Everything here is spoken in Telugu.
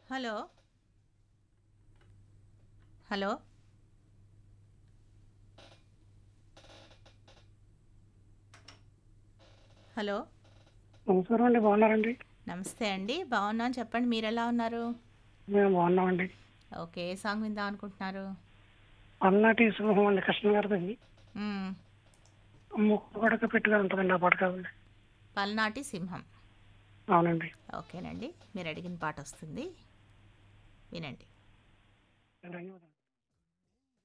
హలో హలో హలో నమస్కారం అండి బాగున్నారండి నమస్తే అండి బాగున్నాను చెప్పండి మీరు ఎలా ఉన్నారు మేము బాగున్నామండి ఓకే ఏ సాంగ్ విందాం అనుకుంటున్నారు పల్నాటి సింహం అండి కృష్ణ గారిది మ్మ్. ముక్కు కొడక పెట్టుగా ఉంటుందండి ఆ పాట కాదండి పల్నాటి సింహం అవునండి ఓకేనండి మీరు అడిగిన పాట వస్తుంది వినండి ధన్యవాదాలు